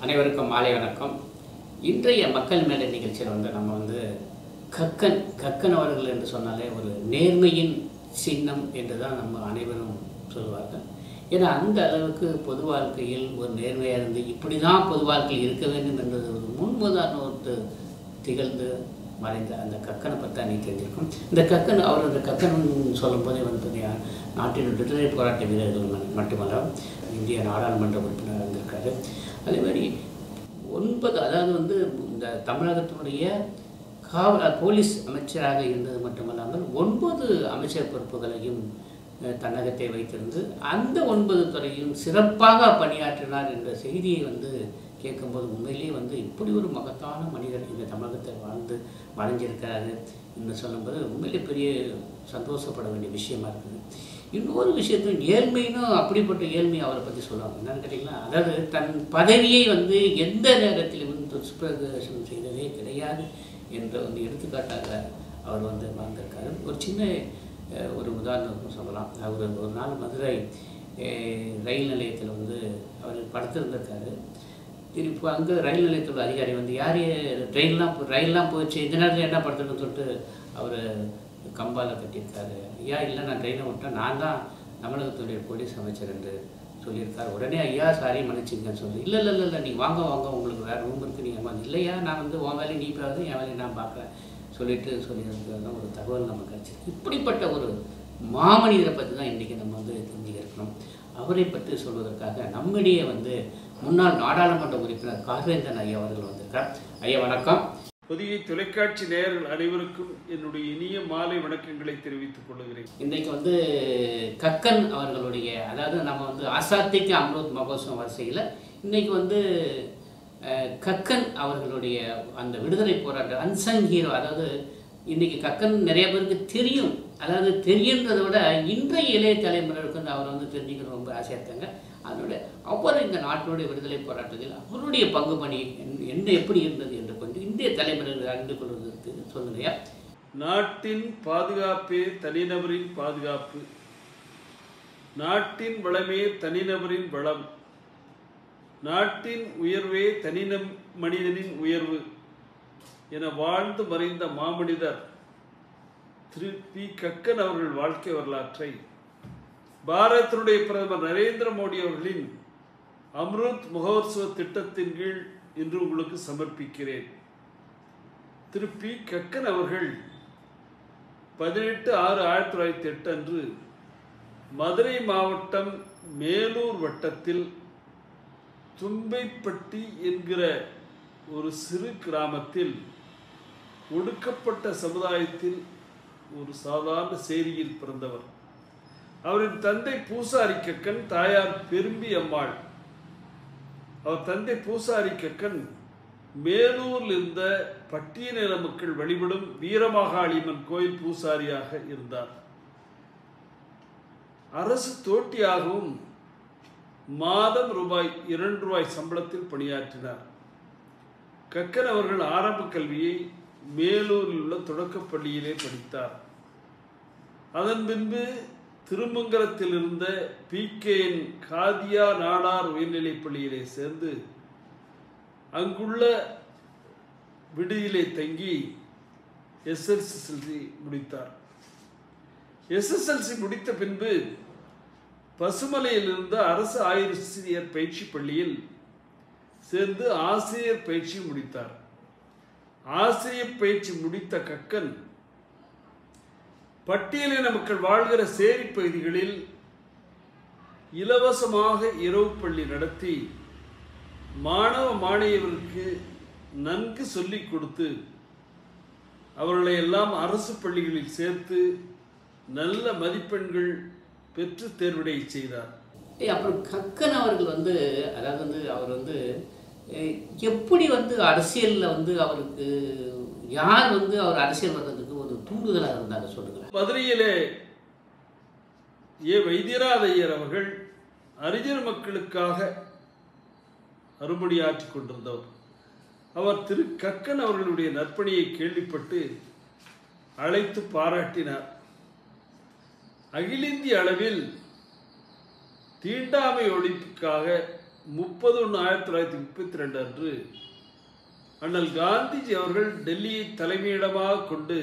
அனைவருக்கும் மாலை வணக்கம் இன்றைய மக்கள் மேடை நிகழ்ச்சியில் வந்து நம்ம வந்து கக்கன் கக்கன் அவர்கள் என்று சொன்னாலே ஒரு நேர்மையின் சின்னம் என்று தான் நம்ம அனைவரும் சொல்வார்கள் ஏன்னா அந்த அளவுக்கு பொது வாழ்க்கையில் ஒரு நேர்மையாக இருந்து இப்படி தான் பொது வாழ்க்கையில் இருக்க வேண்டும் என்றது ஒரு முன்முதாரணத்து திகழ்ந்து மறைந்த அந்த கக்கனை பற்றி அன்னைக்கு தெரிஞ்சிருக்கும் இந்த கக்கன் அவர் அந்த கக்கன் சொல்லும்போதே வந்து பார்த்தீங்கன்னா நாட்டின் விடுதலை போராட்ட வீரர்கள் ம- மட்டுமல்ல இந்திய நாடாளுமன்ற உறுப்பினர் இருந்திருக்காரு அதே மாதிரி ஒன்பது அதாவது வந்து இந்த தமிழகத்தினுடைய காவல் போலீஸ் அமைச்சராக இருந்தது மட்டுமல்லாமல் ஒன்பது அமைச்சர் பொறுப்புகளையும் அஹ், தன்னகத்தை வைத்திருந்து அந்த ஒன்பது துறையும் சிறப்பாக பணியாற்றினார் என்ற செய்தியை வந்து கேட்கும்போது உண்மையிலேயே வந்து இப்படி ஒரு மகத்தான மனிதர் இந்த தமிழகத்தில் வாழ்ந்து மறைஞ்சிருக்கிறாரு என்று சொல்லும்போது உண்மையிலே பெரிய சந்தோஷப்பட வேண்டிய விஷயமா இருக்குது இன்னொரு விஷயத்தையும் ஏழ்மைனும் அப்படிப்பட்ட ஏழ்மை அவரை பற்றி சொல்லுவாங்க என்னன்னு கேட்டிங்கன்னா அதாவது தன் பதவியை வந்து எந்த நேரத்திலும் வந்து துஷ்பிரதேசம் செய்ததே கிடையாது என்ற ஒரு எடுத்துக்காட்டாக அவர் வந்து வாழ்ந்திருக்காரு ஒரு சின்ன அஹ், ஒரு உதாரணம் சொல்லலாம் அவர் ஒரு நாள் மதுரை அஹ், ரயில் நிலையத்தில் வந்து அவர் படுத்திருந்திருக்காரு திருப்பி அங்கே ரயில் நிலையத்தில் உள்ள அதிகாரி வந்து யார் ட்ரெயின்லாம் போ ரயில்லாம் போச்சு இந்த நேரத்தில் என்ன படுத்துருக்குன்னு சொல்லிட்டு அவர் கம்பால கட்டியிருக்காரு ஐயா இல்லை நான் ட்ரெயினை விட்டேன் நான் தான் தமிழகத்துடைய போலீஸ் அமைச்சர் என்று சொல்லியிருக்காரு உடனே ஐயா சாரி மன்னிச்சுங்கன்னு சொல்லி இல்லை இல்லை இல்லை இல்லை நீங்கள் வாங்க வாங்க உங்களுக்கு வேறு ரூம் இருக்குது நீங்கள் வாங்க இல்லையா நான் வந்து உன் வேலையை நீ பார்க்குறது என் வேலையை நான் பார்க்குறேன் சொல்லிட்டு சொல்லியிருக்கிறது ஒரு தகவல் நமக்கு கிடச்சிருக்கு இப்படிப்பட்ட ஒரு மாமனிதரை பற்றி தான் இன்றைக்கி நம்ம வந்து தெரிஞ்சுக்க இருக்கணும் அவரை பற்றி சொல்வதற்காக நம்மிடையே வந்து முன்னாள் நாடாளுமன்ற உறுப்பினர் கார்வேந்தன் ஐயா அவர்கள் வந்திருக்கார் ஐயா வணக்கம் புதிய தொலைக்காட்சி நேயர்கள் அனைவருக்கும் என்னுடைய இனிய மாலை வணக்கங்களை தெரிவித்துக் கொள்கிறேன் இன்றைக்கு வந்து கக்கன் அவர்களுடைய அதாவது நம்ம வந்து ஆசாத்திக்கு அம்ருத் மகோத்சவம் வரிசையில் இன்னைக்கு வந்து அஹ், கக்கன் அவர்களுடைய அந்த விடுதலை போராட்ட அன்சங் ஹீரோ அதாவது இன்னைக்கு கக்கன் நிறைய பேருக்கு தெரியும் அதாவது தெரியுன்றதை விட இன்றைய இளைய தலைமுறைக்கு வந்து அவரை வந்து தெரிஞ்சுக்கணும் ரொம்ப ஆசையாக இருக்காங்க அதனோட அவர் இந்த நாட்டினுடைய விடுதலை போராட்டத்தில் அவருடைய பங்கு பணி என்ன- என்ன எப்படி இருந்தது என்று கொஞ்சம் இந்திய தலைமுறைகள் அறிந்து கொள்வதற்கு சொல்லுங்கய்யா நாட்டின் பாதுகாப்பே தனிநபரின் பாதுகாப்பு நாட்டின் வளமே தனிநபரின் வளம் நாட்டின் உயர்வே தனிநம் மனிதனின் உயர்வு என வாழ்ந்து மறைந்த மாமனிதர் திரு பி கக்கன் அவர்கள் வாழ்க்கை வரலாற்றை பாரதத்தினுடைய பிரதமர் நரேந்திர மோடி அவர்களின் அம்ருத் மகோத்சவ திட்டத்தின் கீழ் இன்று உங்களுக்கு சமர்ப்பிக்கிறேன் திரு பி கக்கன் அவர்கள் பதினெட்டு ஆறு ஆயிரத்தி தொள்ளாயிரத்தி எட்டு அன்று மதுரை மாவட்டம் மேலூர் வட்டத்தில் தும்பைப்பட்டி என்கிற ஒரு சிறு கிராமத்தில் ஒடுக்கப்பட்ட சமுதாயத்தில் ஒரு சாதாரண சேரியில் பிறந்தவர் அவரின் தந்தை பூசாரி கக்கன் தாயார் பெரும்பி அம்மாள் அவர் தந்தை பூசாரி கக்கன் மேலூரில் இருந்த பட்டியலின மக்கள் வழிபடும் வீரமாகாளியம்மன் கோயில் பூசாரியாக இருந்தார் அரசு தோட்டியாகவும் மாதம் ரூபாய் இரண்டு ரூபாய் சம்பளத்தில் பணியாற்றினார் கக்கன் அவர்கள் ஆரம்ப கல்வியை மேலூரில் உள்ள தொடக்கப் பள்ளியிலே படித்தார் அதன் பின்பு திருமங்கலத்தில் இருந்த பி கேஎன் காதியா நாடார் உயர்நிலைப் பள்ளியிலே சேர்ந்து அங்குள்ள விடுதியிலே தங்கி எஸ்எஸ்எல்சி முடித்தார் எஸ்எஸ்எல்சி முடித்த பின்பு பசுமலையில் இருந்த அரசு ஆசிரியர் பயிற்சி பள்ளியில் சேர்ந்து ஆசிரியர் பயிற்சி முடித்தார் ஆசிரியர் பயிற்சி முடித்த கக்கன் பட்டியலின மக்கள் வாழ்கிற சேரி பகுதிகளில் இலவசமாக இரவு பள்ளி நடத்தி மாணவ மாணவியருக்கு நன்கு சொல்லிக் கொடுத்து அவர்களை எல்லாம் அரசு பள்ளிகளில் சேர்த்து நல்ல மதிப்பெண்கள் பெற்று தேர்வடைய செய்தார் ஏய், அப்புறம் கக்கன் அவர்கள் வந்து அதாவது வந்து அவர் வந்து அஹ், எப்படி வந்து அரசியலில் வந்து அவருக்கு யார் வந்து அவர் அரசியல் வர்றதுக்கு ஒரு தூண்டுதலாக இருந்தாங்க சொல்லுங்களேன் மதுரையிலே ஏ வைத்தியராதையர் அவர்கள் அறிஞர் மக்களுக்காக அறுபடியாற்றிக் கொண்டிருந்தவர் அவர் திரு கக்கன் அவர்களுடைய நற்பணியை கேள்விப்பட்டு அழைத்து பாராட்டினார் அகில இந்திய அளவில் தீண்டாமை ஒழிப்புக்காக முப்பது ஒன்று ஆயிரத்தி தொள்ளாயிரத்தி முப்பத்தி ரெண்டு அன்று அண்ணல் காந்திஜி அவர்கள் டெல்லியை தலைமையிடமாக கொண்டு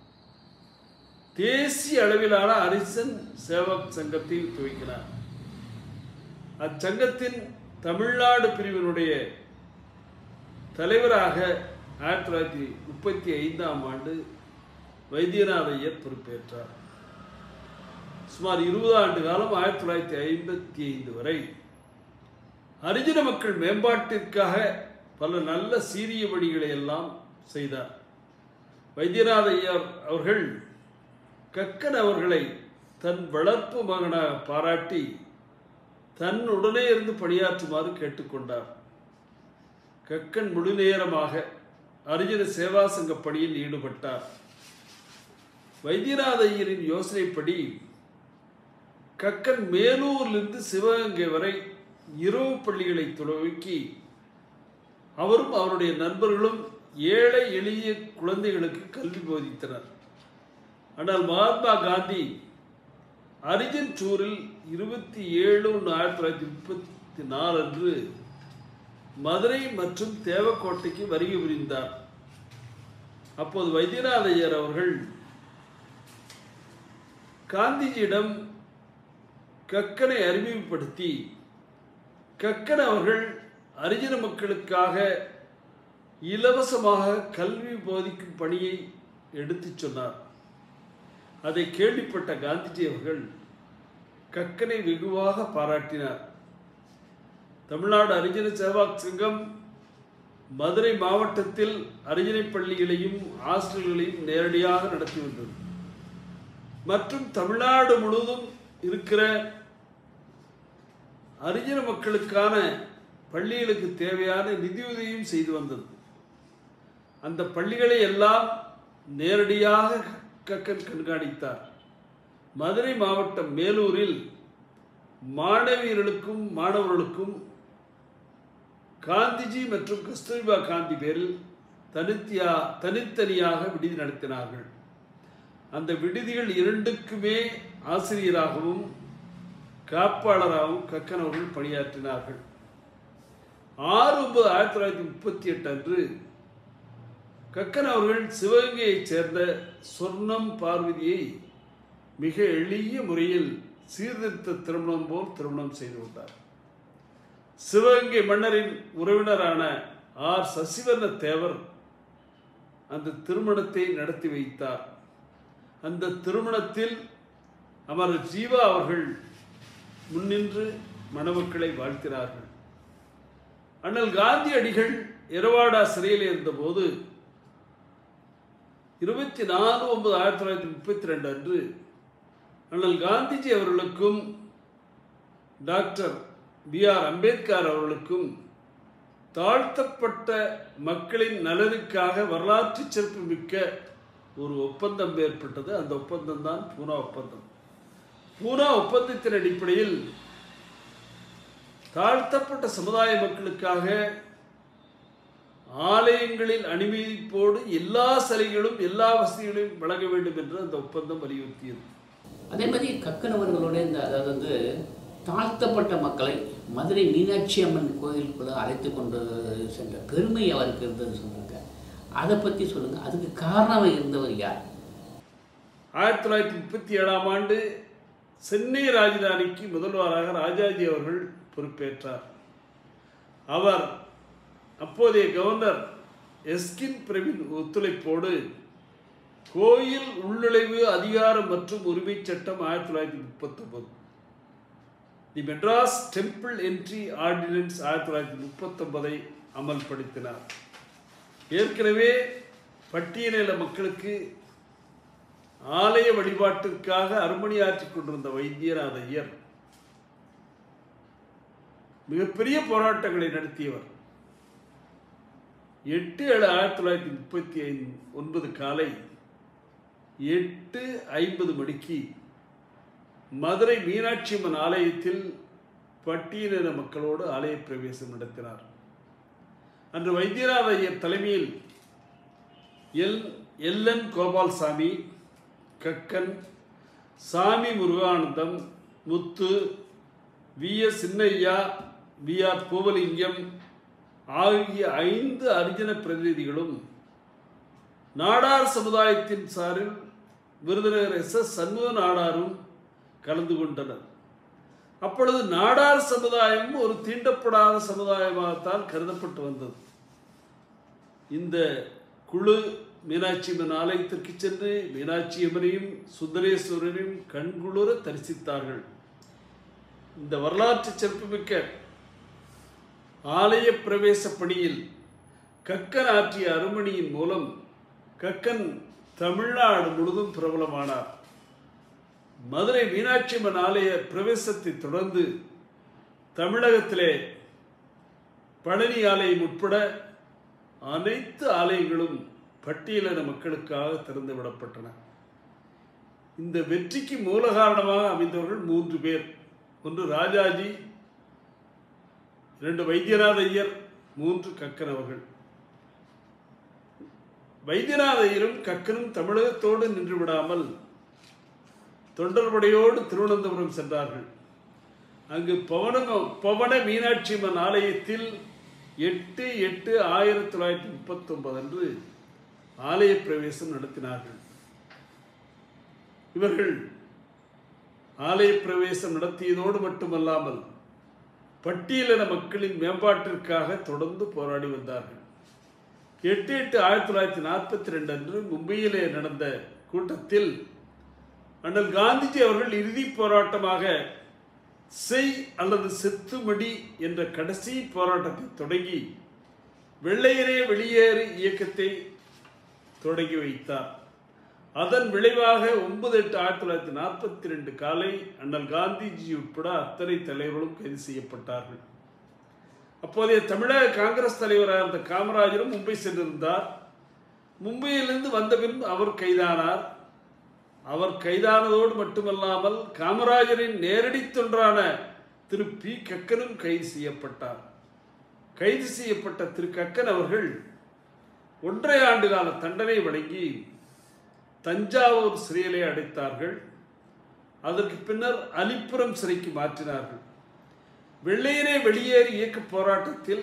தேசிய அளவிலான அரிசன் சேவக் சங்கத்தை துவக்கினார் அச்சங்கத்தின் தமிழ்நாடு பிரிவினுடைய தலைவராக ஆயிரத்தி தொள்ளாயிரத்தி முப்பத்தி ஐந்தாம் ஆண்டு வைத்தியநாத ஐயர் பொறுப்பேற்றார் சுமார் இருபது ஆண்டு காலம் ஆயிரத்தி தொள்ளாயிரத்தி ஐம்பத்தி ஐந்து வரை ஹரிஜன மக்கள் மேம்பாட்டிற்காக பல நல்ல சீரிய பணிகளை எல்லாம் செய்தார் வைத்தியநாத ஐயர் அவர்கள் கக்கன் அவர்களை தன் வளர்ப்பு மகனாக பாராட்டி தன் உடனே இருந்து பணியாற்றுமாறு கேட்டுக்கொண்டார் கக்கன் முழு நேரமாக அரிஜன சேவா சங்க பணியில் ஈடுபட்டார் வைத்தியநாத ஐயரின் யோசனைப்படி கக்கன் மேலூரிலிருந்து சிவகங்கை வரை இரவு பள்ளிகளை துவக்கி அவரும் அவருடைய நண்பர்களும் ஏழை எளிய குழந்தைகளுக்கு கல்வி போதித்தனர் ஆனால் மகாத்மா காந்தி அரிஜன் டூரில் இருபத்தி ஏழு ஒன்று ஆயிரத்தி தொள்ளாயிரத்தி முப்பத்தி நாலு அன்று மதுரை மற்றும் தேவக்கோட்டைக்கு வருகை புரிந்தார் அப்போது வைத்தியநாத ஐயர் அவர்கள் காந்திஜியிடம் கக்கனை அறிமுகப்படுத்தி கக்கன் அவர்கள் அரிஜன மக்களுக்காக இலவசமாக கல்வி போதிக்கும் பணியை எடுத்துச் சொன்னார் அதை கேள்விப்பட்ட காந்திஜி அவர்கள் கக்கனை வெகுவாக பாராட்டினார் தமிழ்நாடு அரிஜன சேவாக் சங்கம் மதுரை மாவட்டத்தில் அரிஜனை பள்ளிகளையும் ஹாஸ்டல்களையும் நேரடியாக நடத்தி வந்தது மற்றும் தமிழ்நாடு முழுவதும் இருக்கிற அரிஜன மக்களுக்கான பள்ளிகளுக்கு தேவையான நிதியுதவியும் செய்து வந்தது அந்த பள்ளிகளை எல்லாம் நேரடியாக கக்கன் கண்காணித்தார் மதுரை மாவட்டம் மேலூரில் மாணவியர்களுக்கும் மாணவர்களுக்கும் காந்திஜி மற்றும் கஸ்தூரிபா காந்தி பேரில் தனித்தியா தனித்தனியாக விடுதி நடத்தினார்கள் அந்த விடுதிகள் இரண்டுக்குமே ஆசிரியராகவும் காப்பாளராகவும் கக்கன் அவர்கள் பணியாற்றினார்கள் ஆறு ஒன்பது ஆயிரத்தி தொள்ளாயிரத்தி முப்பத்தி எட்டு அன்று கக்கன் அவர்கள் சிவகங்கையைச் சேர்ந்த சொர்ணம் பார்வதியை மிக எளிய முறையில் சீர்திருத்த திருமணம் போல் திருமணம் செய்து கொண்டார் சிவகங்கை மன்னரின் உறவினரான ஆர் சசிவர்ண தேவர் அந்த திருமணத்தை நடத்தி வைத்தார் அந்த திருமணத்தில் அமரர் ஜீவா அவர்கள் முன்னின்று மணமக்களை வாழ்த்தினார்கள் அண்ணல் காந்தியடிகள் எரவாடா சிறையில் இருந்தபோது இருபத்தி நாலு ஒன்பது ஆயிரத்தி தொள்ளாயிரத்தி முப்பத்தி ரெண்டு அன்று அண்ணல் காந்திஜி அவர்களுக்கும் டாக்டர் பி ஆர் அம்பேத்கர் அவர்களுக்கும் தாழ்த்தப்பட்ட மக்களின் நலனுக்காக வரலாற்று சிறப்பு மிக்க ஒரு ஒப்பந்தம் ஏற்பட்டது அந்த ஒப்பந்தம் தான் பூனா ஒப்பந்தம் பூனா ஒப்பந்தத்தின் அடிப்படையில் தாழ்த்தப்பட்ட சமுதாய மக்களுக்காக ஆலயங்களில் அனுமதிப்போடு எல்லா சலுகைகளும் எல்லா வசதிகளையும் வழங்க வேண்டும் என்று அந்த ஒப்பந்தம் வலியுறுத்தியது அதே மாதிரி கக்கன் அவர்களோட இந்த அதாவது வந்து தாழ்த்தப்பட்ட மக்களை மதுரை மீனாட்சி அம்மன் கோயிலுக்குள்ள அழைத்து கொண்டு சென்ற பெருமை அவருக்கு இருந்தது சொன்னாங்க அதை பற்றி சொல்லுங்கள் அதுக்கு காரணமாக இருந்தவர் யார் ஆயிரத்தி தொள்ளாயிரத்தி முப்பத்தி ஏழாம் ஆண்டு சென்னை ராஜதானிக்கு முதல்வராக ராஜாஜி அவர்கள் பொறுப்பேற்றார் அவர் அப்போதைய கவர்னர் எஸ்கின் பிரவின் ஒத்துழைப்போடு கோயில் உள்நுழைவு அதிகாரம் மற்றும் உரிமை சட்டம் ஆயிரத்தி தொள்ளாயிரத்தி முப்பத்தொன்பது the Madras temple entry ordinance ஆயிரத்தி தொள்ளாயிரத்தி முப்பத்தொன்பதை அமல்படுத்தினார் ஏற்கனவே பட்டியலின மக்களுக்கு ஆலய வழிபாட்டிற்காக அருமணியாற்றிக் கொண்டிருந்த வைத்தியநாத ஐயர் மிகப்பெரிய போராட்டங்களை நடத்தியவர் எட்டு ஏழு ஆயிரத்தி தொள்ளாயிரத்தி முப்பத்தி ஐந்து ஒன்பது காலை எட்டு ஐம்பது மணிக்கு மதுரை மீனாட்சி அம்மன் ஆலயத்தில் பட்டியலின மக்களோடு ஆலய பிரவேசம் நடத்தினார் அன்று வைத்தியநாத ஐயர் தலைமையில் L LN Gopalsamy Kakkan Samy Muruganandam Muthu V S Chinnaiya V R Kovalingam ஆகிய ஐந்து அரிஜன பிரதிநிதிகளும் நாடார் சமுதாயத்தின் சார்பில் விருதுநகர் எஸ் எஸ் சண்முக நாடாரும் கலந்து கொண்டனர் அப்பொழுது நாடார் சமுதாயம் ஒரு தீண்டப்படாத சமுதாயமாகத்தான் கருதப்பட்டு வந்தது இந்த குழு மீனாட்சி அம்மன் ஆலயத்திற்கு சென்று மீனாட்சி அம்மனையும் சுந்தரேஸ்வரரையும் கண்குளிர தரிசித்தார்கள் இந்த வரலாற்று சிறப்புமிக்க ஆலய பிரவேச பணியில் கக்கன் ஆற்றிய அருமணியின் மூலம் கக்கன் தமிழ்நாடு முழுதும் பிரபலமானார் மதுரை மீனாட்சி அம்மன் ஆலய பிரவேசத்தை தொடர்ந்து தமிழகத்திலே பழனி ஆலயம் உட்பட அனைத்து ஆலயங்களும் பட்டியலின மக்களுக்காக திறந்து விடப்பட்டன இந்த வெற்றிக்கு மூல காரணமாக அமைந்தவர்கள் மூன்று பேர் ஒன்று ராஜாஜி இரண்டு வைத்தியநாத ஐயர் மூன்று கக்கன் அவர்கள் வைத்தியநாத ஐயரும் கக்கனும் தமிழகத்தோடு நின்று விடாமல் தொண்டர்படையோடு திருவனந்தபுரம் சென்றார்கள் அங்கு பவன பவன மீனாட்சி அம்மன் ஆலயத்தில் எட்டு எட்டு ஆயிரத்தி தொள்ளாயிரத்தி முப்பத்தி ஒன்பது அன்று ஆலய பிரவேசம் நடத்தினார்கள் இவர்கள் ஆலய பிரவேசம் நடத்தியதோடு மட்டுமல்லாமல் பட்டியலின மக்களின் மேம்பாட்டிற்காக தொடர்ந்து போராடி வந்தார்கள் எட்டு எட்டு ஆயிரத்தி தொள்ளாயிரத்தி நாற்பத்தி ரெண்டு அன்று மும்பையிலே நடந்த கூட்டத்தில் அண்ணல் காந்திஜி அவர்கள் இறுதி போராட்டமாக செய் அல்லது செத்துமடி என்ற கடைசி போராட்டத்தை தொடங்கி வெள்ளையரே வெளியேறு இயக்கத்தை தொடங்கி வைத்தார் அதன் விளைவாக ஒன்பது எட்டு ஆயிரத்தி தொள்ளாயிரத்தி நாற்பத்தி ரெண்டு காலை அண்ணல் காந்திஜி உட்பட அத்தனை தலைவர்களும் கைது செய்யப்பட்டார்கள் அப்போதைய தமிழக காங்கிரஸ் தலைவராக இருந்த காமராஜரும் மும்பை சென்றிருந்தார் மும்பையிலிருந்து வந்த பின் அவர் கைதானார் அவர் கைதானதோடு மட்டுமல்லாமல் காமராஜரின் நேரடி தொன்றான திரு பி கக்கனும் கைது செய்யப்பட்டார் கைது செய்யப்பட்ட திரு கக்கன் அவர்கள் ஒன்றரை ஆண்டு கால தண்டனை வழங்கி தஞ்சாவூர் சிறையிலே அடைத்தார்கள் அதற்கு பின்னர் அலிப்புரம் சிறைக்கு மாற்றினார்கள் வெள்ளையரே வெளியேறி இயக்க போராட்டத்தில்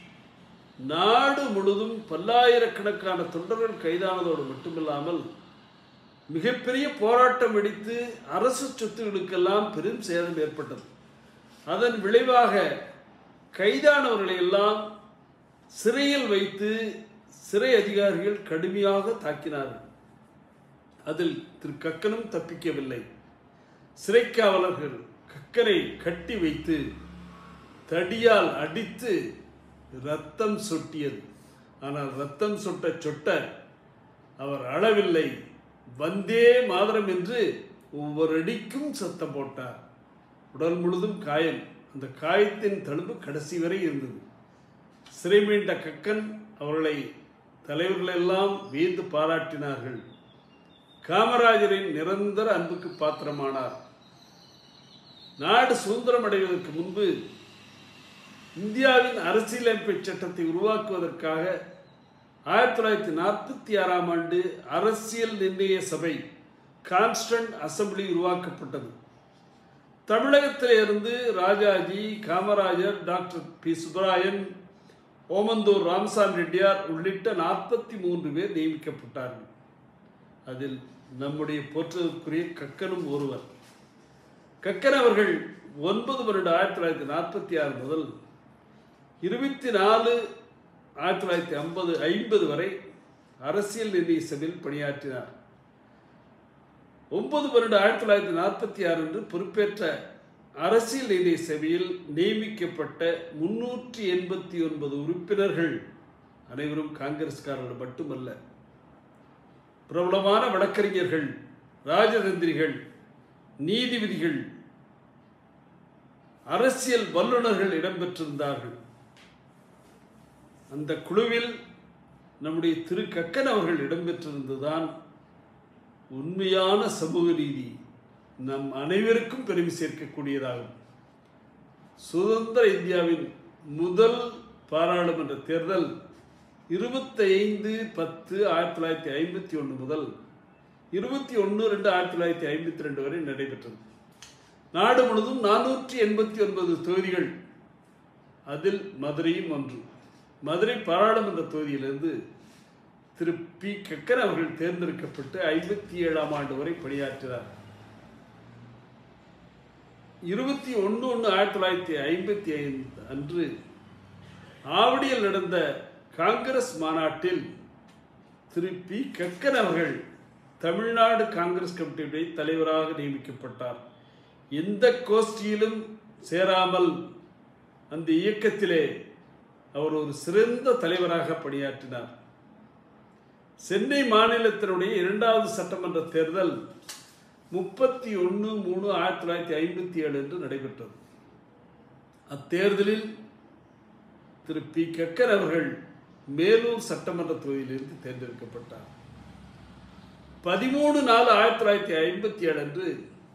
நாடு முழுதும் பல்லாயிரக்கணக்கான தொண்டர்கள் கைதானதோடு மட்டுமில்லாமல் மிகப்பெரிய போராட்டம் வெடித்து அரசு சொத்துகளுக்கெல்லாம் பெரும் சேதம் ஏற்பட்டது அதன் விளைவாக கைதானவர்களை எல்லாம் சிறையில் வைத்து சிறை அதிகாரிகள் கடுமையாக தாக்கினார்கள் அதில் திரு கக்கனும் தப்பிக்கவில்லை சிறைக்காவலர்கள் கக்கனை கட்டி வைத்து தடியால் அடித்து ரத்தம் சொட்டியது ஆனால் ரத்தம் சொட்ட சொட்ட அவர் அழவில்லை வந்தே மாதரம் என்று ஒவ்வொரு அடிக்கும் சத்தம் போட்டார் உடல் முழுதும் காயம் அந்த காயத்தின் தழும்பு கடைசி வரை இருந்தது சிறை மீண்ட கக்கன் அவர்களை தலைவர்களெல்லாம் வீந்து பாராட்டினார்கள் காமராஜரின் நிரந்தர அன்புக்கு பாத்திரமானார் நாடு சுதந்திரம் அடைவதற்கு முன்பு இந்தியாவின் அரசியலமைப்பு சட்டத்தை உருவாக்குவதற்காக ஆயிரத்தி தொள்ளாயிரத்தி நாற்பத்தி ஆறாம் ஆண்டு அரசியல் நிர்ணய சபை கான்ஸ்டன்ட் அசம்பிளி உருவாக்கப்பட்டது தமிழகத்திலே இருந்து ராஜாஜி காமராஜர் டாக்டர் பி சுப்பராயன் ஓமந்தூர் ராமசாமி ரெட்டியார் உள்ளிட்ட நாற்பத்தி மூன்று பேர் நியமிக்கப்பட்டார்கள் அதில் நம்முடைய போற்றுவதற்குரிய கக்கனும் ஒருவர் கக்கன் அவர்கள் ஒன்பது வருட ஆயிரத்தி தொள்ளாயிரத்தி நாற்பத்தி ஆறு முதல் இருபத்தி நாலு ஆயிரத்தி தொள்ளாயிரத்தி ஐம்பது ஐம்பது வரை அரசியல் நிர்ணய சபையில் பணியாற்றினார் ஒன்பது வருட ஆயிரத்தி தொள்ளாயிரத்தி நாற்பத்தி ஆறு அன்று பொறுப்பேற்ற அரசியல் நிர்ணய சபையில் நியமிக்கப்பட்ட முன்னூற்றி எண்பத்தி ஒன்பது உறுப்பினர்கள் அனைவரும் காங்கிரஸ்காரர்கள் மட்டுமல்ல பிரபலமான வழக்கறிஞர்கள் ராஜதந்திரிகள் நீதிபதிகள் அரசியல் வல்லுநர்கள் இடம்பெற்றிருந்தார்கள் அந்த குழுவில் நம்முடைய திரு கக்கன் அவர்கள் இடம்பெற்றிருந்ததுதான் உண்மையான சமூக நீதி நம் அனைவருக்கும் பெருமை சேர்க்கக்கூடியதாகும் சுதந்திர இந்தியாவின் முதல் பாராளுமன்ற தேர்தல் இருபத்தைந்து பத்து ஆயிரத்தி தொள்ளாயிரத்தி ஐம்பத்தி ஒன்று முதல் இருபத்தி ஒன்று ரெண்டு ஆயிரத்தி தொள்ளாயிரத்தி ஐம்பத்தி ரெண்டு வரை நடைபெற்றது நாடு முழுவதும் நானூற்றி எண்பத்தி ஒன்பது தொகுதிகள் அதில் மதுரையும் ஒன்று மதுரை பாராளுமன்ற தொகுதியிலிருந்து திரு பி கக்கன் அவர்கள் தேர்ந்தெடுக்கப்பட்டு ஐம்பத்தி ஏழாம் ஆண்டு வரை பணியாற்றினார் இருபத்தி ஒன்று ஒன்று ஆயிரத்தி தொள்ளாயிரத்தி ஐம்பத்தி ஐந்து அன்று ஆவடியில் நடந்த காங்கிரஸ் மாநாட்டில் திரு பி கக்கன் அவர்கள் தமிழ்நாடு காங்கிரஸ் கமிட்டியுடைய தலைவராக நியமிக்கப்பட்டார் எந்த கோஷ்டியிலும் சேராமல் அந்த இயக்கத்திலே அவர் ஒரு சிறந்த தலைவராக பணியாற்றினார் சென்னை மாநிலத்தினுடைய இரண்டாவது சட்டமன்ற தேர்தல் முப்பத்தி ஒன்று மூணு ஆயிரத்தி தொள்ளாயிரத்தி ஐம்பத்தி ஏழு என்று நடைபெற்றது அத்தேர்தலில் திரு பி கக்கர் அவர்கள் மேலூர் சட்டமன்ற தொகுதியிலிருந்து தேர்ந்தெடுக்கப்பட்டார் பதிமூணு நாலு ஆயிரத்தி தொள்ளாயிரத்தி ஐம்பத்தி ஏழு அன்று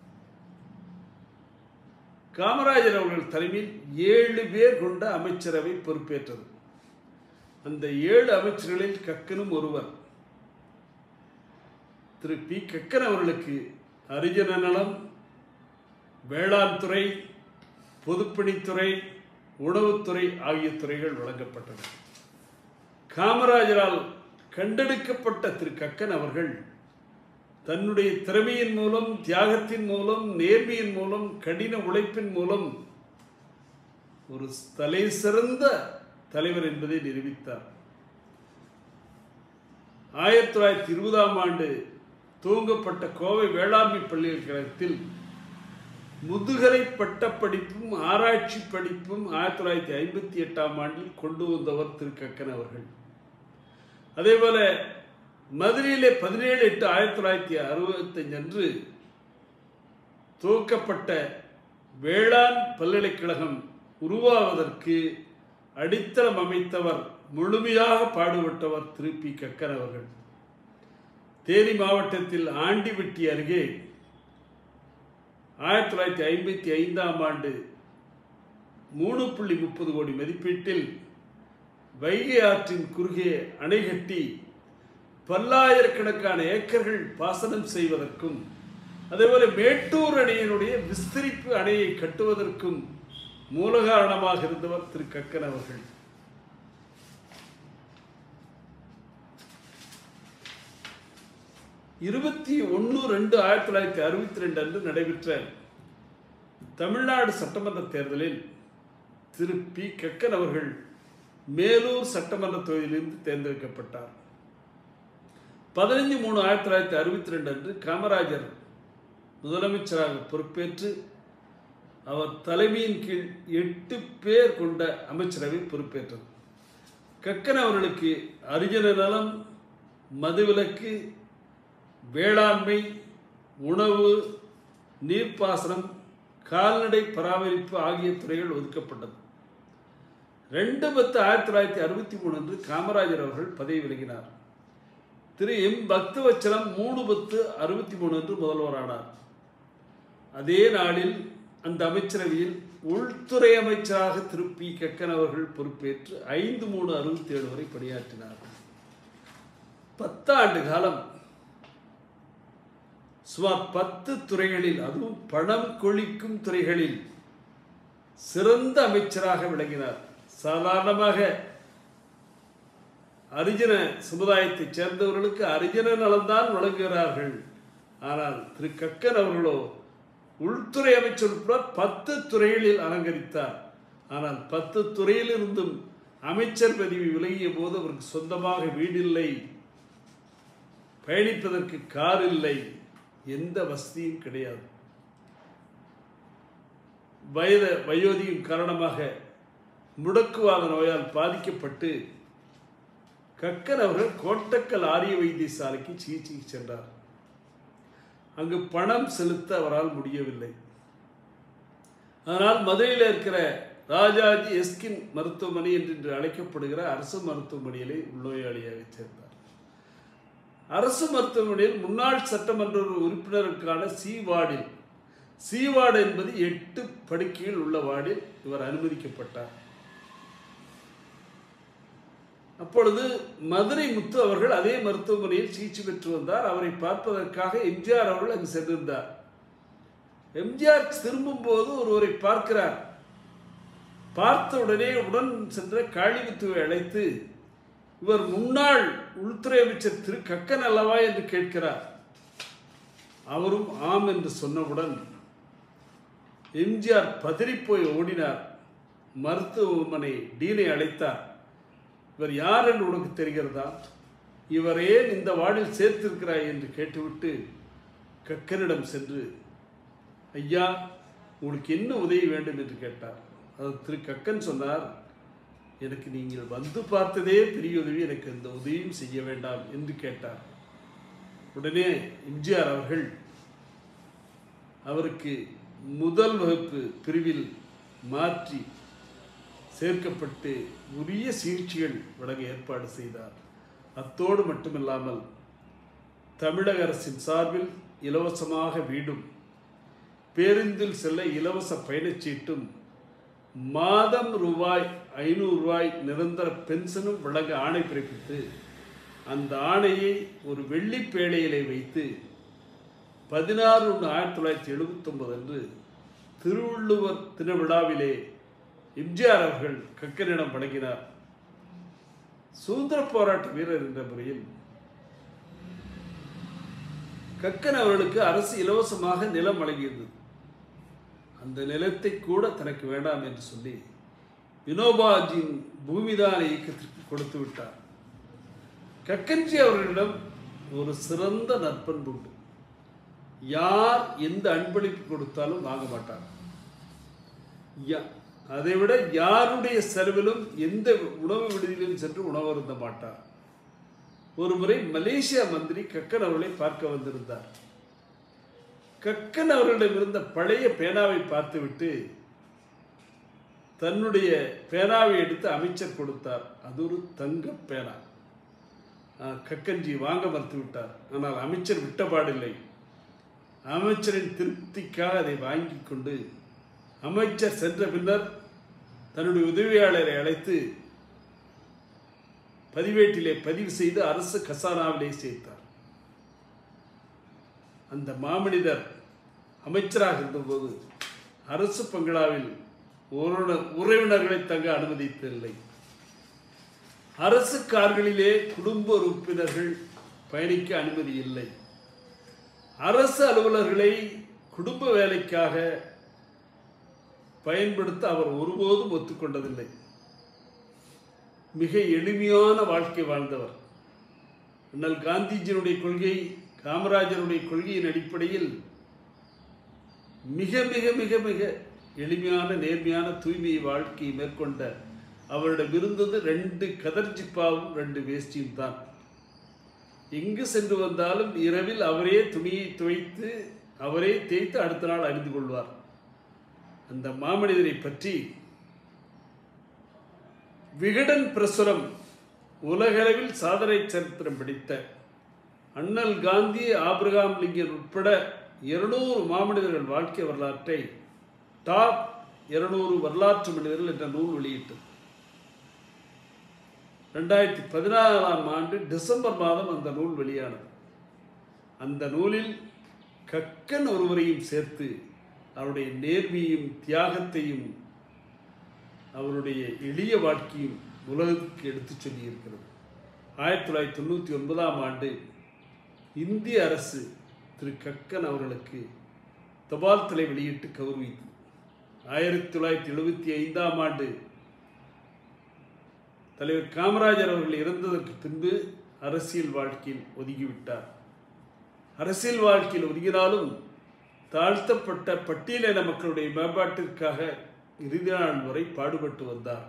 காமராஜர் அவர்கள் தலைமையில் ஏழு பேர் கொண்ட அமைச்சரவை பொறுப்பேற்றது அந்த ஏழு அமைச்சர்களில் கக்கனும் ஒருவர் திரு பி கக்கன் அவர்களுக்கு ஹரிஜன நலம் வேளாண் துறை பொதுப்பணித்துறை உணவுத்துறை ஆகிய துறைகள் வழங்கப்பட்டன காமராஜரால் கண்டெடுக்கப்பட்ட திரு கக்கன் அவர்கள் தன்னுடைய திறமையின் மூலம் தியாகத்தின் மூலம் நேர்மையின் மூலம் கடின உழைப்பின் மூலம் ஒரு தலை சிறந்த தலைவர் என்பதை நிரூபித்தார் ஆயிரத்தி தொள்ளாயிரத்தி இருபதாம் ஆண்டு துவங்கப்பட்ட கோவை வேளாண்மை பல்கலைக்கழகத்தில் முதுகலை பட்டப்படிப்பும் ஆராய்ச்சி படிப்பும் ஆயிரத்தி தொள்ளாயிரத்தி ஐம்பத்தி எட்டாம் ஆண்டில் கொண்டு வந்தவர் திரு கக்கன் அவர்கள் அதேபோல மதுரையிலே பதினேழு எட்டு ஆயிரத்தி தொள்ளாயிரத்தி அறுபத்தஞ்சு அன்று துவக்கப்பட்ட வேளாண் பல்கலைக்கழகம் உருவாவதற்கு அடித்தளம் அமைத்தவர் முழுமையாக பாடுபட்டவர் திரு பி கக்கன் அவர்கள் தேனி மாவட்டத்தில் ஆண்டிவெட்டி அருகே ஆயிரத்தி தொள்ளாயிரத்தி ஐம்பத்தி ஐந்தாம் ஆண்டு மூணு புள்ளி முப்பது கோடி மதிப்பீட்டில் வைகை ஆற்றின் குறுகே அணை கட்டி பல்லாயிரக்கணக்கான ஏக்கர்கள் பாசனம் செய்வதற்கும் அதேபோல மேட்டூர் அணையினுடைய விஸ்தரிப்பு அணையை கட்டுவதற்கும் மூலகாரணமாக இருந்தவர் திரு கக்கன் அவர்கள் இருபத்தி ஒன்று ரெண்டு ஆயிரத்தி தொள்ளாயிரத்தி அறுபத்தி ரெண்டு அன்று நடைபெற்ற தமிழ்நாடு சட்டமன்ற தேர்தலில் திரு பி கக்கன் அவர்கள் மேலூர் சட்டமன்ற தொகுதியிலிருந்து தேர்ந்தெடுக்கப்பட்டார் பதினைஞ்சு மூணு ஆயிரத்தி தொள்ளாயிரத்தி அறுபத்தி ரெண்டு அன்று காமராஜர் முதலமைச்சராக பொறுப்பேற்று அவர் தலைமையின் கீழ் எட்டு பேர் கொண்ட அமைச்சரவை பொறுப்பேற்றது கக்கன் அவர்களுக்கு அரிஜன நலம் மதுவிலக்கு வேளாண்மை உணவு நீர்ப்பாசனம் கால்நடை பராமரிப்பு ஆகிய துறைகள் ஒதுக்கப்பட்டது ரெண்டு பத்து ஆயிரத்தி தொள்ளாயிரத்தி அறுபத்தி மூணு அன்று காமராஜர் அவர்கள் பதவி விலகினார் திரு எம் பக்தவச்சலம் மூணு பத்து அறுபத்தி மூணு அன்று முதல்வரானார் அதே நாளில் அந்த அமைச்சரவையில் உள்துறை அமைச்சராக திரு பி கக்கன் அவர்கள் பொறுப்பேற்று ஐந்து மூணு அறுபத்தி ஏழு வரை பணியாற்றினார் பத்தாண்டு காலம் சுமார் பத்து துறைகளில் அதுவும் பணம் கொழிக்கும் துறைகளில் சிறந்த அமைச்சராக விளங்கினார் சாதாரணமாக அரிஜன சமுதாயத்தைச் சேர்ந்தவர்களுக்கு அரிஜன நலன்தான் வழங்குகிறார்கள் ஆனால் திரு கக்கன் அவர்களோ உள்துறை அமைச்சர் உட்பட பத்து துறைகளில் அலங்கரித்தார் ஆனால் பத்து துறையிலிருந்தும் அமைச்சர் பதவி விலகிய போது அவருக்கு சொந்தமாக வீடில்லை பயணிப்பதற்கு கார் இல்லை எந்த வசதியும் கிடையாது வயத வயோதிகம் காரணமாக முடக்குவாத நோயால் பாதிக்கப்பட்டு கக்கன் அவர்கள் கோட்டக்கல் ஆரிய வைத்தியசாலைக்கு சிகிச்சைக்கு சென்றார் அங்கு பணம் செலுத்த அவரால் முடியவில்லை அதனால் மதுரையில் இருக்கிற ராஜாஜி எஸ்கின் மருத்துவமனை என்று இன்று அழைக்கப்படுகிற அரசு மருத்துவமனையிலே உள்நோயாளியாக சேர்ந்தார் அரசு மருத்துவமனையில் முன்னாள் சட்டமன்ற உறுப்பினருக்கான சி வார்டில் சி வார்டு என்பது எட்டு படுக்கைகள் உள்ள வார்டில் இவர் அனுமதிக்கப்பட்டார் அப்பொழுது மதுரை முத்து அவர்கள் அதே மருத்துவமனையில் சிகிச்சை பெற்று வந்தார் அவரை பார்ப்பதற்காக எம்ஜிஆர் அவர்கள் அங்கு சென்றிருந்தார் எம்ஜிஆர் திரும்பும் போது ஒருவரை பார்க்கிறார் பார்த்த உடனே உடன் சென்ற காளிமுத்துவை அழைத்து இவர் முன்னாள் உள்துறை அமைச்சர் திரு கக்கன் அல்லவா என்று கேட்கிறார் அவரும் ஆம் என்று சொன்னவுடன் எம்ஜிஆர் பதறிப்போய் ஓடினார் மருத்துவமனை டீனை அழைத்தார் இவர் யார் என்று உனக்கு தெரிகிறதா இவர் ஏன் இந்த வார்டில் சேர்த்திருக்கிறாய் என்று கேட்டுவிட்டு கக்கனிடம் சென்று ஐயா உங்களுக்கு என்ன உதவி வேண்டும் என்று கேட்டார் அது திரு கக்கன் சொன்னார் எனக்கு நீங்கள் வந்து பார்த்ததே பெரிய உதவி எனக்கு எந்த உதவியும் செய்ய வேண்டாம் என்று கேட்டார் உடனே எம்ஜிஆர் அவர்கள் அவருக்கு முதல் வகுப்பு பிரிவில் மாற்றி சேர்க்கப்பட்டு உரிய சிகிச்சைகள் வழங்க ஏற்பாடு செய்தார் அத்தோடு மட்டுமில்லாமல் தமிழக அரசின் சார்பில் இலவசமாக வீடும் பேருந்தில் செல்ல இலவச பயணச்சீட்டும் மாதம் ரூபாய் ஐநூறு ரூபாய் நிரந்தர பென்ஷனும் வழங்க ஆணை பிறப்பித்து அந்த ஆணையை ஒரு வெள்ளி பேழையிலே வைத்து பதினாறு ஒன்று ஆயிரத்தி தொள்ளாயிரத்தி எழுபத்தொன்பது அன்று திருவள்ளுவர் தின விழாவிலே எம்ஜிஆர் அவர்கள் கக்கனிடம் வழங்கினார் சுதந்திர போராட்ட வீரர் என்ற முறையில் கக்கன் அவர்களுக்கு அரசு இலவசமாக நிலம் வழங்கியது அந்த நிலத்தை கூட தனக்கு வேண்டாம் என்று சொல்லி வினோபாஜியின் பூமிதான இயக்கத்திற்கு கொடுத்து விட்டார் கக்கன்ஜி அவர்களிடம் ஒரு சிறந்த நற்பண்பு உண்டு யார் எந்த அன்பளிப்பு கொடுத்தாலும் வாங்க மாட்டார் யா- அதைவிட யாருடைய செலவிலும் எந்த உணவு விடுதியிலும் சென்று உணவருந்த மாட்டார் ஒரு முறை மலேசியா மந்திரி கக்கன் அவர்களை பார்க்க வந்திருந்தார் கக்கன் அவர்களிடம் இருந்த பழைய பேனாவை பார்த்துவிட்டு தன்னுடைய பேனாவை எடுத்து அமைச்சர் கொடுத்தார் அது ஒரு தங்க பேனா ஆ, கக்கன்ஜி வாங்க மறுத்து விட்டார் ஆனால் அமைச்சர் விட்டபாடில்லை அமைச்சரின் திருப்திக்காக அதை வாங்கி கொண்டு அமைச்சர் சென்ற பின்னர் தன்னுடைய உதவியாளரை அழைத்து பதிவேட்டிலே பதிவு செய்து அரசு கசானாவிலே சேர்த்தார் அந்த மாமனிதர் அமைச்சராக இருந்தபோது அரசு பங்களாவில் உறவினர் உறவினர்களை தங்க அனுமதித்ததில்லை அரசு கார்களிலே குடும்ப உறுப்பினர்கள் பயணிக்க அனுமதி இல்லை அரசு அலுவலர்களை குடும்ப வேலைக்காக பயன்படுத்த அவர் ஒருபோதும் ஒத்துக்கொண்டதில்லை மிக எளிமையான வாழ்க்கை வாழ்ந்தவர் அண்ணல் காந்திஜியினுடைய கொள்கை காமராஜருடைய கொள்கையின் அடிப்படையில் மிக மிக மிக மிக எளிமையான நேர்மையான தூய்மை வாழ்க்கையை மேற்கொண்ட அவரிடம் இருந்தது ரெண்டு கதர் ஜிப்பாவும் ரெண்டு வேஷ்டியும் தான் எங்கு சென்று வந்தாலும் இரவில் அவரே துணியை துவைத்து அவரே தேய்த்து அடுத்த நாள் அணிந்து கொள்வார் அந்த மாமனிதரை பற்றி விகடன் பிரசுரம் உலகளவில் சாதனை சரித்திரம் பிடித்த அண்ணல் காந்தி ஆபிரகாம் லிங்கன் உட்பட இருநூறு மாமனிதர்கள் வாழ்க்கை வரலாற்றை டாப் இருநூறு வரலாற்று மனிதர்கள் என்ற நூல் வெளியிட்டது ரெண்டாயிரத்தி பதினாறாம் ஆண்டு டிசம்பர் மாதம் அந்த நூல் வெளியானது அந்த நூலில் கக்கன் ஒருவரையும் சேர்த்து அவருடைய நேர்மையும் தியாகத்தையும் அவருடைய எளிய வாழ்க்கையும் உலகத்துக்கு எடுத்துச் சொல்லியிருக்கிறது ஆயிரத்தி தொள்ளாயிரத்தி தொண்ணூற்றி ஒன்பதாம் ஆண்டு இந்திய அரசு திரு கக்கன் அவர்களுக்கு தபால் தலை வெளியிட்டு கௌரவித்தது ஆயிரத்தி தொள்ளாயிரத்தி எழுபத்தி ஐந்தாம் ஆண்டு தலைவர் காமராஜர் அவர்கள் இறந்ததற்கு பின்பு அரசியல் வாழ்க்கையில் ஒதுங்கிவிட்டார் அரசியல் வாழ்க்கையில் ஒதுங்கினாலும் தாழ்த்தப்பட்ட பட்டியலின மக்களுடைய மேம்பாட்டிற்காக இறுதி நாள் வரை பாடுபட்டு வந்தார்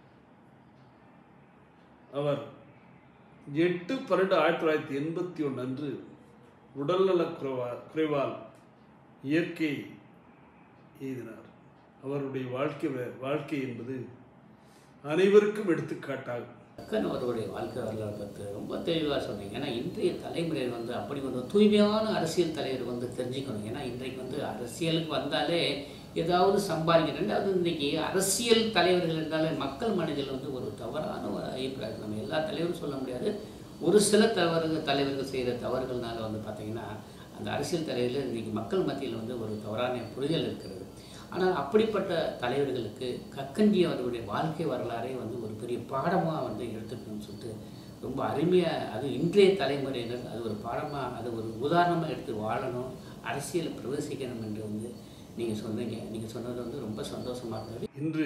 அவர் எட்டு பன்னெண்டு ஆயிரத்தி தொள்ளாயிரத்தி எண்பத்தி ஒன்று அன்று உடல்நலக் குறைவா குறைவால் இயற்கை எய்தினார் அவருடைய வாழ்க்கை வ- வாழ்க்கை என்பது அனைவருக்கும் எடுத்துக்காட்டாகும் கக்கன் அவருடைய வாழ்க்கை வரலாறு பற்றி ரொம்ப தெளிவாக சொன்னீங்க ஏன்னா இன்றைய தலைமுறையில் வந்து அப்படி வந்து தூய்மையான அரசியல் தலைவர் வந்து தெரிஞ்சுக்கணும் ஏன்னா இன்றைக்கு வந்து அரசியலுக்கு வந்தாலே ஏதாவது சம்பாதிக்கணும் ரெண்டாவது இன்றைக்கி அரசியல் தலைவர்கள் இருந்தாலே மக்கள் மனதில் வந்து ஒரு தவறான ஒரு அபிப்பிராயம் நம்ம எல்லா தலைவரும் சொல்ல முடியாது ஒரு சில தவறுகள் தலைவர்கள் செய்கிற தவறுகள்னால வந்து பார்த்திங்கன்னா அந்த அரசியல் தலைவர்கள் இன்றைக்கி மக்கள் மத்தியில் வந்து ஒரு தவறான புரிதல் இருக்கிறது ஆனால் அப்படிப்பட்ட தலைவர்களுக்கு கக்கஞ்சி அவர்களுடைய வாழ்க்கை வரலாறே வந்து ஒரு பெரிய பாடமாக வந்து எடுத்துக்கணும்னு சொல்லிட்டு ரொம்ப அருமையாக அது இன்றைய தலைமுறையினர் அது ஒரு பாடமாக அது ஒரு உதாரணமாக எடுத்து வாழணும் அரசியலை பிரவேசிக்கணும் என்று வந்து நீங்கள் சொன்னீங்க நீங்கள் சொன்னது வந்து ரொம்ப சந்தோஷமாக இருந்தது இன்று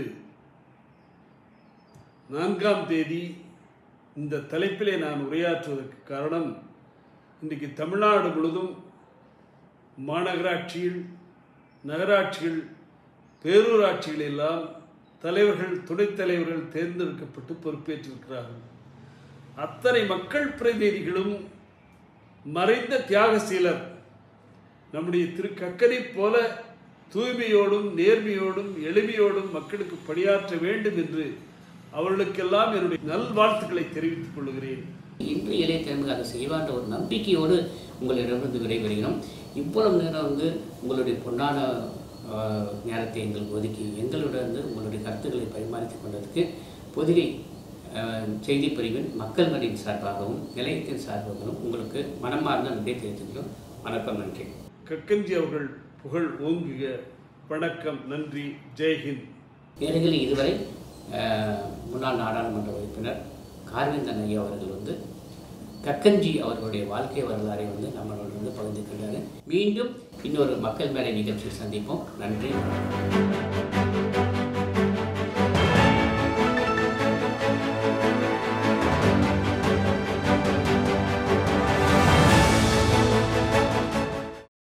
நான்காம் தேதி இந்த தலைப்பிலே நான் உரையாற்றுவதற்கு காரணம் இன்றைக்கு தமிழ்நாடு முழுதும் மாநகராட்சியில் நகராட்சிகள் பேரூராட்சிகள் எல்லாம் தலைவர்கள் துணைத் தலைவர்கள் தேர்ந்தெடுக்கப்பட்டு பொறுப்பேற்றிருக்கிறார்கள் அத்தனை மக்கள் பிரதிநிதிகளும் மறைந்த தியாகசீலர் நம்முடைய திரு கக்கனைப் போல தூய்மையோடும் நேர்மையோடும் எளிமையோடும் மக்களுக்கு பணியாற்ற வேண்டும் என்று அவர்களுக்கெல்லாம் என்னுடைய நல்வாழ்த்துக்களை தெரிவித்துக் கொள்கிறேன் இன்று இளைய தலைமுறை அதை செய்வான்ற ஒரு நம்பிக்கையோடு உங்களிடமிருந்து விடைபெறுகிறோம் இவ்வளவு நேரம் வந்து உங்களுடைய பொன்னான ஆஹ், நேரத்தை எங்களுக்கு ஒதுக்கி எங்களுடன் வந்து உங்களுடைய கருத்துக்களை பரிமாறித்துக் கொண்டதற்கு பொதிகை ஆஹ், செய்திப் பிரிவின் மக்கள் மடியின் சார்பாகவும் நிலையத்தின் சார்பாகவும் உங்களுக்கு மனமார்ந்த நன்றி தெரிவித்துக்கிறோம் வணக்கம் நன்றி கக்கன்ஜி அவர்கள் புகழ் ஓங்குக வணக்கம் நன்றி ஜெய்ஹிந்த் நேர்களில் இதுவரை ஆஹ், முன்னாள் நாடாளுமன்ற உறுப்பினர் கார்வேந்தன் ஐயா அவர்கள் வந்து கக்கன்ஜி அவர்களுடைய வாழ்க்கை வரலாறை வந்து நம்மளோட வந்து பகிர்ந்து கொண்டாரு மீண்டும் இன்னொரு மக்கள் மேடை நிகழ்ச்சியில் சந்திப்போம் நன்றி வணக்கம்.